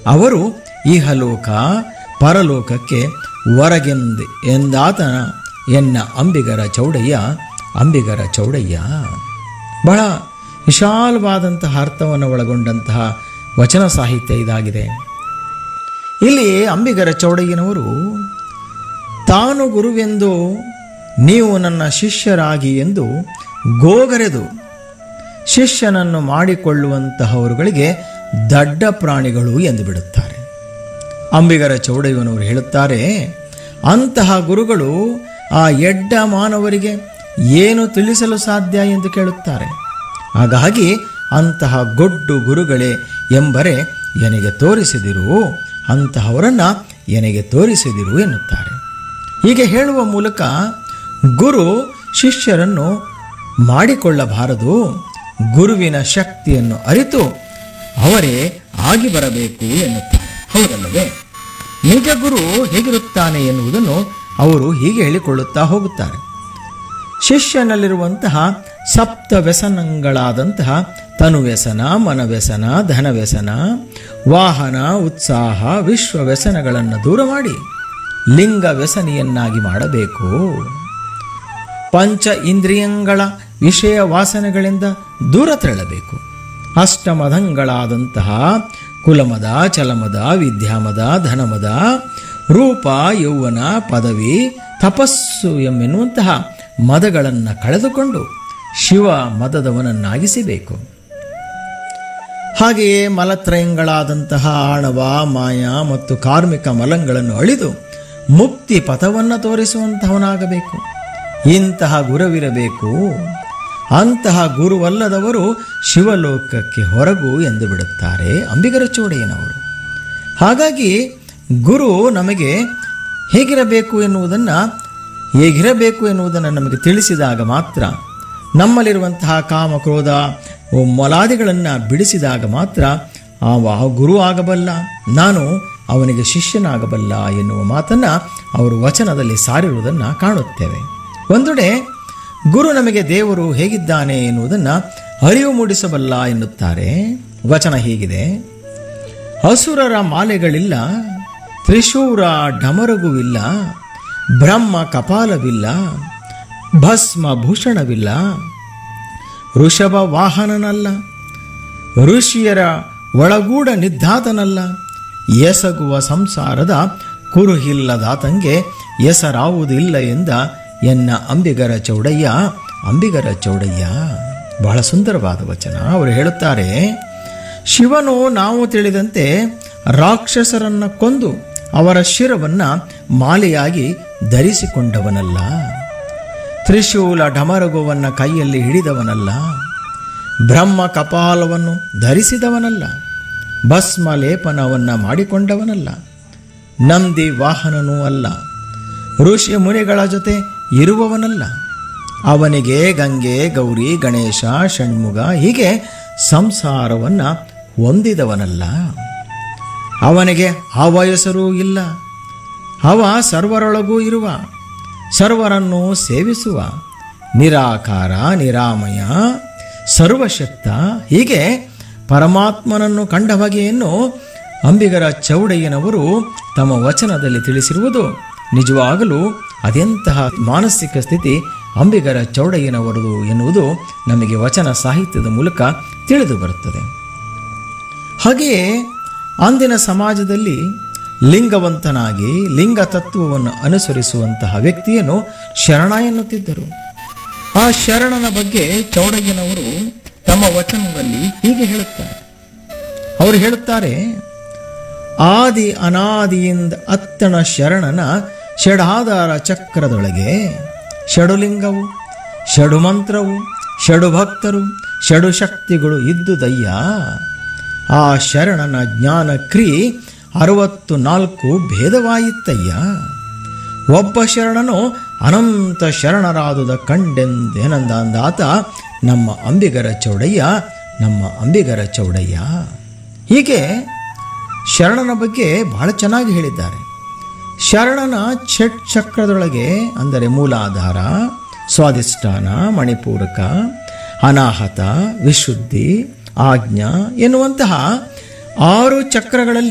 ಅವರು ಇಹಲೋಕ ಪರಲೋಕಕ್ಕೆ ಹೊರಗೆಂದು ಎಂದಾತನ ಎನ್ನ ಅಂಬಿಗರ ಚೌಡಯ್ಯ ಅಂಬಿಗರ ಚೌಡಯ್ಯ ಬಹಳ ವಿಶಾಲವಾದಂತಹ ಅರ್ಥವನ್ನು ಒಳಗೊಂಡಂತಹ ವಚನ ಸಾಹಿತ್ಯ ಇದಾಗಿದೆ ಇಲ್ಲಿ ಅಂಬಿಗರ ಚೌಡಯ್ಯನವರು ತಾನು ಗುರುವೆಂದು ನೀವು ನನ್ನ ಶಿಷ್ಯರಾಗಿ ಎಂದು ಗೋಗರೆದು ಶಿಷ್ಯನನ್ನು ಮಾಡಿಕೊಳ್ಳುವಂತಹವರುಗಳಿಗೆ ದಡ್ಡ ಪ್ರಾಣಿಗಳು ಎಂದು ಬಿಡುತ್ತಾರೆ ಅಂಬಿಗರ ಚೌಡಯ್ಯನವರು ಹೇಳುತ್ತಾರೆ ಅಂತಹ ಗುರುಗಳು ಆ ಎಡ್ಡ ಮಾನವರಿಗೆ ಏನು ತಿಳಿಸಲು ಸಾಧ್ಯ ಎಂದು ಕೇಳುತ್ತಾರೆ ಹಾಗಾಗಿ ಅಂತಹ ಗೊಡ್ಡು ಗುರುಗಳೇ ಎಂಬರೆ ಎನಗೆ ತೋರಿಸಿದಿರು ಅಂತಹವರನ್ನ ಎನಗೆ ತೋರಿಸಿದಿರು ಎನ್ನುತ್ತಾರೆ ಹೀಗೆ ಹೇಳುವ ಮೂಲಕ ಗುರು ಶಿಷ್ಯರನ್ನು ಮಾಡಿಕೊಳ್ಳಬಾರದು ಗುರುವಿನ ಶಕ್ತಿಯನ್ನು ಅರಿತು ಅವರೇ ಆಗಿ ಬರಬೇಕು ಎನ್ನುತ್ತಾರೆ ಹೌದಲ್ಲವೇ ನಿಜ ಗುರು ಹೇಗಿರುತ್ತಾನೆ ಎನ್ನುವುದನ್ನು ಅವರು ಹೀಗೆ ಹೇಳಿಕೊಳ್ಳುತ್ತಾ ಹೋಗುತ್ತಾರೆ ಶಿಷ್ಯನಲ್ಲಿರುವಂತಹ ಸಪ್ತ ವ್ಯಸನಗಳಾದಂತಹ ತನುವ್ಯಸನ ಮನವ್ಯಸನ ಧನವ್ಯಸನ ವಾಹನ ಉತ್ಸಾಹ ವಿಶ್ವ ವ್ಯಸನಗಳನ್ನು ದೂರ ಮಾಡಿ ಲಿಂಗ ವ್ಯಸನಿಯನ್ನಾಗಿ ಮಾಡಬೇಕು ಪಂಚ ಇಂದ್ರಿಯಗಳ ವಿಷಯ ವಾಸನೆಗಳಿಂದ ದೂರ ತೆರಳಬೇಕು ಅಷ್ಟಮದಂಗಳಾದಂತಹ ಕುಲಮದ ಚಲಮದ ವಿದ್ಯಾಮದ ಧನಮದ ರೂಪ ಯೌವನ ಪದವಿ ತಪಸ್ಸು ಎನ್ನುವಂತಹ ಮದಗಳನ್ನು ಕಳೆದುಕೊಂಡು ಶಿವ ಮದದವನನ್ನಾಗಿಸಬೇಕು ಹಾಗೆಯೇ ಮಲತ್ರಯಂಗಳಾದಂತಹ ಆಣವ ಮಾಯ ಮತ್ತು ಕಾರ್ಮಿಕ ಮಲಂಗಳನ್ನು ಅಳಿದು ಮುಕ್ತಿ ಪಥವನ್ನು ತೋರಿಸುವಂತಹವನಾಗಬೇಕು ಇಂತಹ ಗುರುವಿರಬೇಕು ಅಂತಹ ಗುರುವಲ್ಲದವರು ಶಿವಲೋಕಕ್ಕೆ ಹೊರಗು ಎಂದು ಬಿಡುತ್ತಾರೆ ಅಂಬಿಗರ ಚೋಡೆಯನವರು ಹಾಗಾಗಿ ಗುರು ನಮಗೆ ಹೇಗಿರಬೇಕು ಎನ್ನುವುದನ್ನು ಹೇಗಿರಬೇಕು ಎನ್ನುವುದನ್ನು ನಮಗೆ ತಿಳಿಸಿದಾಗ ಮಾತ್ರ ನಮ್ಮಲ್ಲಿರುವಂತಹ ಕಾಮ ಕ್ರೋಧ ಮೊಲಾದಿಗಳನ್ನು ಬಿಡಿಸಿದಾಗ ಮಾತ್ರ ಅವ ಗುರು ಆಗಬಲ್ಲ ನಾನು ಅವನಿಗೆ ಶಿಷ್ಯನಾಗಬಲ್ಲ ಎನ್ನುವ ಮಾತನ್ನು ಅವರು ವಚನದಲ್ಲಿ ಸಾರಿರುವುದನ್ನು ಕಾಣುತ್ತೇವೆ ಒಂದೆಡೆ ಗುರು ನಮಗೆ ದೇವರು ಹೇಗಿದ್ದಾನೆ ಎನ್ನುವುದನ್ನು ಅರಿವು ಮೂಡಿಸಬಲ್ಲ ಎನ್ನುತ್ತಾರೆ ವಚನ ಹೀಗಿದೆ ಅಸುರರ ಮಾಲೆಗಳಿಲ್ಲ ತ್ರಿಶೂರ ಢಮರಗುವಿಲ್ಲ ಬ್ರಹ್ಮ ಕಪಾಲವಿಲ್ಲ ಭಸ್ಮ ಭೂಷಣವಿಲ್ಲ ಋಷಭ ವಾಹನನಲ್ಲ ಋಷಿಯರ ಒಳಗೂಡ ನಿದ್ದಾತನಲ್ಲ ಎಸಗುವ ಸಂಸಾರದ ಕುರುಹಿಲ್ಲದಾತಂಗೆ ಎಸರಾವುದಿಲ್ಲ ಎಂದ ಎನ್ನ ಅಂಬಿಗರ ಚೌಡಯ್ಯ ಅಂಬಿಗರ ಚೌಡಯ್ಯ ಬಹಳ ಸುಂದರವಾದ ವಚನ ಅವರು ಹೇಳುತ್ತಾರೆ ಶಿವನು ನಾವು ತಿಳಿದಂತೆ ರಾಕ್ಷಸರನ್ನ ಕೊಂದು ಅವರ ಶಿರವನ್ನ ಮಾಲೆಯಾಗಿ ಧರಿಸಿಕೊಂಡವನಲ್ಲ ತ್ರಿಶೂಲ ಢಮರಗುವನ್ನ ಕೈಯಲ್ಲಿ ಹಿಡಿದವನಲ್ಲ ಬ್ರಹ್ಮ ಕಪಾಲವನ್ನು ಧರಿಸಿದವನಲ್ಲ ಭಸ್ಮ ಲೇಪನವನ್ನ ಮಾಡಿಕೊಂಡವನಲ್ಲ ನಂದಿ ವಾಹನನೂ ಅಲ್ಲ ಋಷಿ ಮುನಿಗಳ ಜೊತೆ ಇರುವವನಲ್ಲ ಅವನಿಗೆ ಗಂಗೆ ಗೌರಿ ಗಣೇಶ ಷಣ್ಮುಗ ಹೀಗೆ ಸಂಸಾರವನ್ನು ಹೊಂದಿದವನಲ್ಲ ಅವನಿಗೆ ಆ ವಯಸ್ಸರೂ ಇಲ್ಲ ಅವ ಸರ್ವರೊಳಗೂ ಇರುವ ಸರ್ವರನ್ನು ಸೇವಿಸುವ ನಿರಾಕಾರ ನಿರಾಮಯ ಸರ್ವಶಕ್ತ ಹೀಗೆ ಪರಮಾತ್ಮನನ್ನು ಕಂಡ ಬಗೆಯನ್ನು ಅಂಬಿಗರ ಚೌಡಯ್ಯನವರು ತಮ್ಮ ವಚನದಲ್ಲಿ ತಿಳಿಸಿರುವುದು ನಿಜವಾಗಲೂ ಅದೆಂತಹ ಮಾನಸಿಕ ಸ್ಥಿತಿ ಅಂಬಿಗರ ಚೌಡಯ್ಯನವರದು ಎನ್ನುವುದು ನಮಗೆ ವಚನ ಸಾಹಿತ್ಯದ ಮೂಲಕ ತಿಳಿದು ಬರುತ್ತದೆ ಹಾಗೆಯೇ ಅಂದಿನ ಸಮಾಜದಲ್ಲಿ ಲಿಂಗವಂತನಾಗಿ ಲಿಂಗ ತತ್ವವನ್ನು ಅನುಸರಿಸುವಂತಹ ವ್ಯಕ್ತಿಯನ್ನು ಶರಣ ಎನ್ನುತ್ತಿದ್ದರು ಆ ಶರಣನ ಬಗ್ಗೆ ಚೌಡಯ್ಯನವರು ತಮ್ಮ ವಚನದಲ್ಲಿ ಹೀಗೆ ಹೇಳುತ್ತಾರೆ ಅವರು ಹೇಳುತ್ತಾರೆ ಆದಿ ಅನಾದಿಯಿಂದ ಅತ್ತಣ ಶರಣನ ಷಡಾಧಾರ ಚಕ್ರದೊಳಗೆ ಷಡುಲಿಂಗವು ಷಡು ಮಂತ್ರವು ಷಡು ಭಕ್ತರು ಷಡು ಶಕ್ತಿಗಳು ಇದ್ದುದಯ್ಯ ಆ ಶರಣನ ಜ್ಞಾನ ಕ್ರಿ ಅರವತ್ತು ನಾಲ್ಕು ಭೇದವಾಯಿತ್ತಯ್ಯ ಒಬ್ಬ ಶರಣನು ಅನಂತ ಶರಣರಾದುದ ಕಂಡೆಂದೇನಂದಾತ ನಮ್ಮ ಅಂಬಿಗರ ಚೌಡಯ್ಯ ನಮ್ಮ ಅಂಬಿಗರ ಚೌಡಯ್ಯ ಹೀಗೆ ಶರಣನ ಬಗ್ಗೆ ಬಹಳ ಚೆನ್ನಾಗಿ ಹೇಳಿದ್ದಾರೆ ಶರಣನ ಷಟ್ ಚಕ್ರದೊಳಗೆ ಅಂದರೆ ಮೂಲಾಧಾರ ಸ್ವಾಧಿಷ್ಠಾನ ಮಣಿಪೂರಕ ಅನಾಹತ ವಿಶುದ್ಧಿ ಆಜ್ಞಾ ಎನ್ನುವಂತಹ ಆರು ಚಕ್ರಗಳಲ್ಲಿ